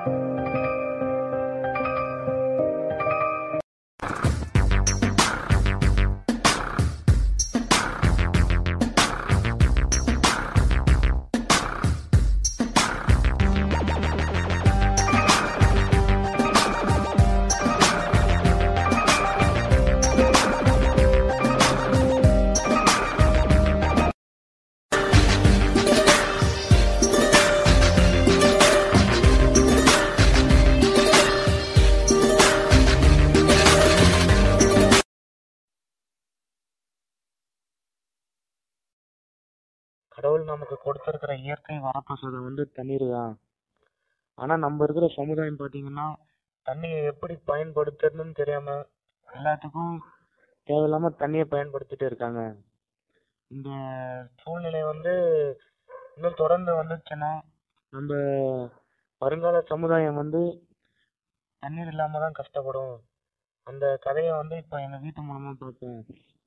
கடவுள் நமக்கு கொடுத்துருக்கிற இயற்கை வரப்பிரசாதம் வந்து தண்ணீர் தான் ஆனால் நம்ம இருக்கிற சமுதாயம் பார்த்தீங்கன்னா தண்ணியை எப்படி பயன்படுத்துறதுன்னு தெரியாம எல்லாத்துக்கும் தேவையில்லாம தண்ணியை பயன்படுத்திட்டு இருக்காங்க இந்த சூழ்நிலை வந்து இன்னும் தொடர்ந்து வந்துச்சுன்னா நம்ம வருங்கால சமுதாயம் வந்து தண்ணீர் இல்லாம தான் கஷ்டப்படும் அந்த கதையை வந்து இப்போ எங்க வீட்டு மூலமா பார்த்தேன்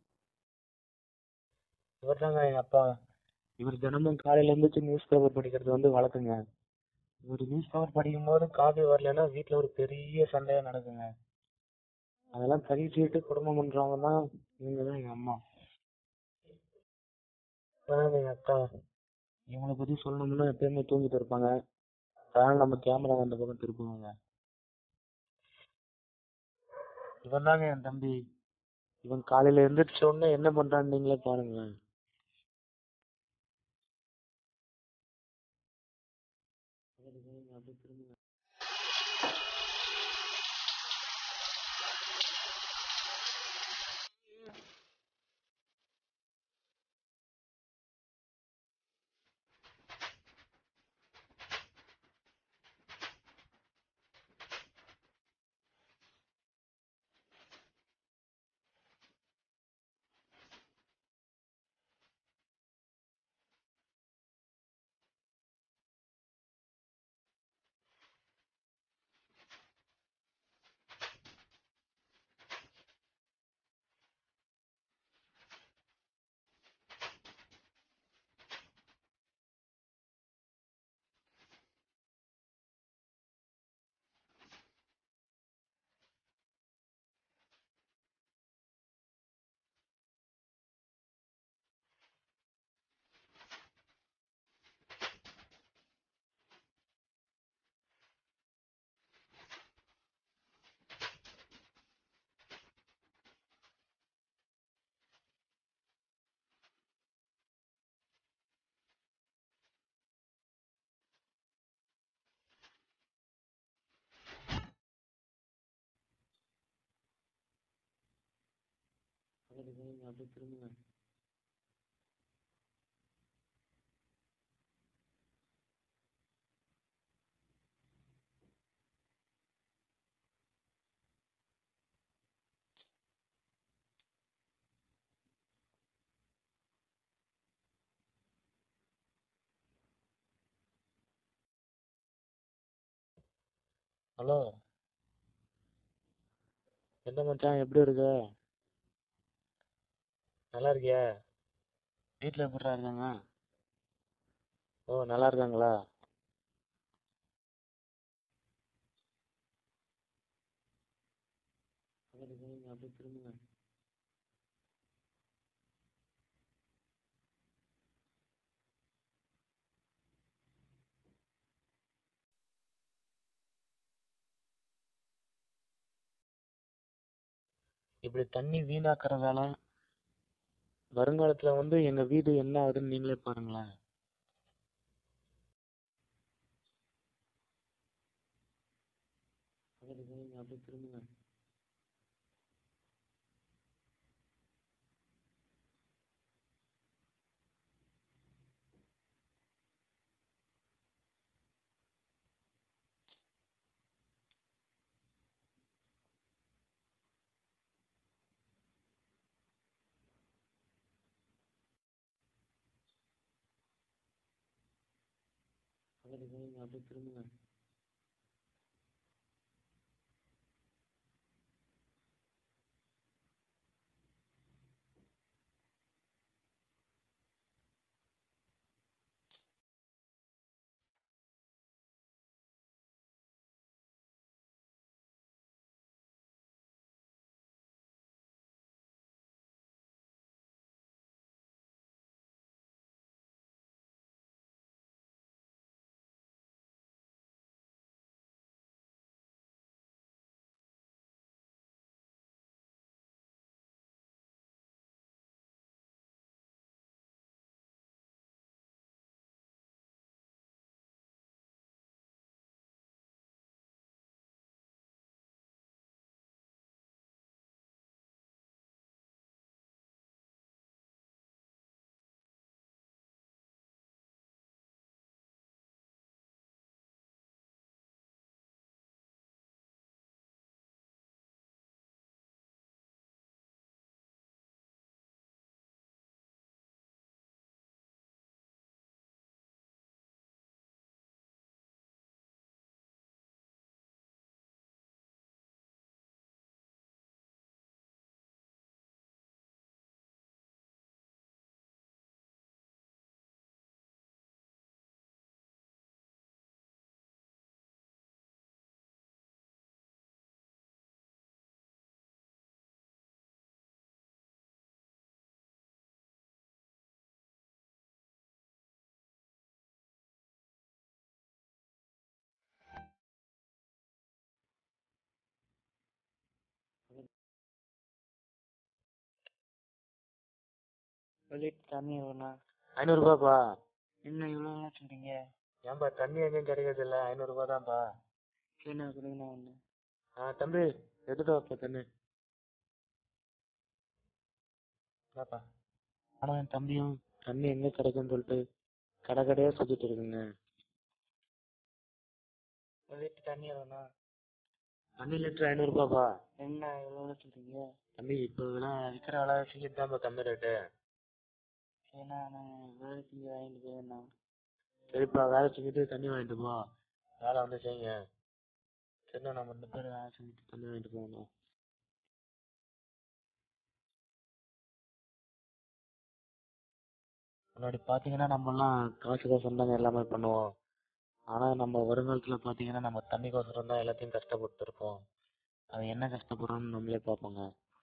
இவர் தாங்க எங்க அப்பா இவர் தினமும் காலையில எழுந்திரிச்சு நியூஸ் பேப்பர் படிக்கிறது வந்து வழக்கங்க இவர் நியூஸ் பேப்பர் படிக்கும் போது காஃபி வரலைன்னா வீட்டில் ஒரு பெரிய சண்டையா நடக்குங்க அதெல்லாம் சகிச்சுக்கிட்டு குடும்பம் பண்றவங்க தான் இவங்க தான் எங்க அம்மா இவங்க எங்க அக்கா இவங்களை பத்தி சொல்லணும்னா எப்பயுமே தூங்கிட்டு இருப்பாங்க அதனால நம்ம கேமரா அந்த பக்கம் திருப்புவாங்க இவன் தாங்க என் தம்பி இவன் காலையில எந்திரிச்ச உடனே என்ன பண்றான்னு நீங்களே பாருங்க அப்படியே திரும்புங்க அப்படியே திரும்புங்க ஹலோ என்ன மச்சான் எப்படி இருக்க நல்லா இருக்கியா வீட்டில் எப்படிடா இருக்காங்க ஓ நல்லா இருக்காங்களா அப்படியே திரும்புங்க இப்படி தண்ணி வீணாக்குறதால வருங்காலத்துல வந்து எங்க வீடு என்ன ஆகுதுன்னு நீங்களே பாருங்களேன் அப்படியே திரும்புங்க அப்படியே திரும்புங்க ஒரு லிட்டர் தண்ணி எவ்வளோண்ணா ஐநூறுரூபாப்பா என்ன இவ்வளோலாம் சொல்கிறீங்க ஏன்பா தண்ணி எங்கேயும் கிடைக்கிறது இல்லை ஐநூறுரூபா தான்ப்பா சரிண்ணா கொடுங்கண்ணா ஒன்று ஆ தம்பி எடுத்துட்டு வாப்பா தண்ணி வாப்பா ஆனால் என் தம்பியும் தண்ணி எங்கே கிடைக்குன்னு சொல்லிட்டு கடை கடையாக சுற்றிட்டு இருக்குங்க ஒரு லிட்டர் தண்ணி எவ்வளோண்ணா தண்ணி லிட்டர் ஐநூறுரூபாப்பா என்ன எவ்வளோ சொல்கிறீங்க தம்பி இப்போ விலை விற்கிற விலை செஞ்சுட்டு தான்ப்பா கம்மி ரேட்டு சரிண்ணா நான் வேலை செஞ்சு வாங்கிட்டு போயிடண்ணா சரிப்பா வேலை செஞ்சுட்டு தண்ணி வாங்கிட்டு போ வேலை வந்து செய்யுங்க சரிண்ணா நம்ம ரெண்டு பேரும் வேலை செஞ்சுட்டு தண்ணி வாங்கிட்டு போகணும் முன்னாடி பார்த்தீங்கன்னா நம்மலாம் காசுக்கோசரம் தாங்க எல்லாமே பண்ணுவோம் ஆனால் நம்ம வருங்காலத்தில் பார்த்தீங்கன்னா நம்ம தண்ணிக்கோசரம் தான் எல்லாத்தையும் கஷ்டப்பட்டுருப்போம் அது என்ன கஷ்டப்படுறோம்னு நம்மளே பார்ப்போங்க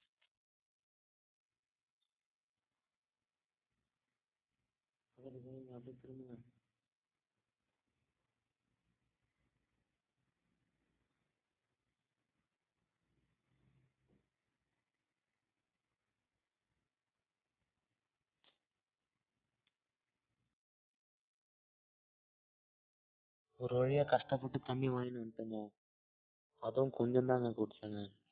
அப்படியே திரும்புங்க ஒரு வழியாக கஷ்டப்பட்டு தண்ணி வாங்கின்னு வந்துட்டேங்க அதுவும் கொஞ்சம் தாங்க குடிச்சேங்க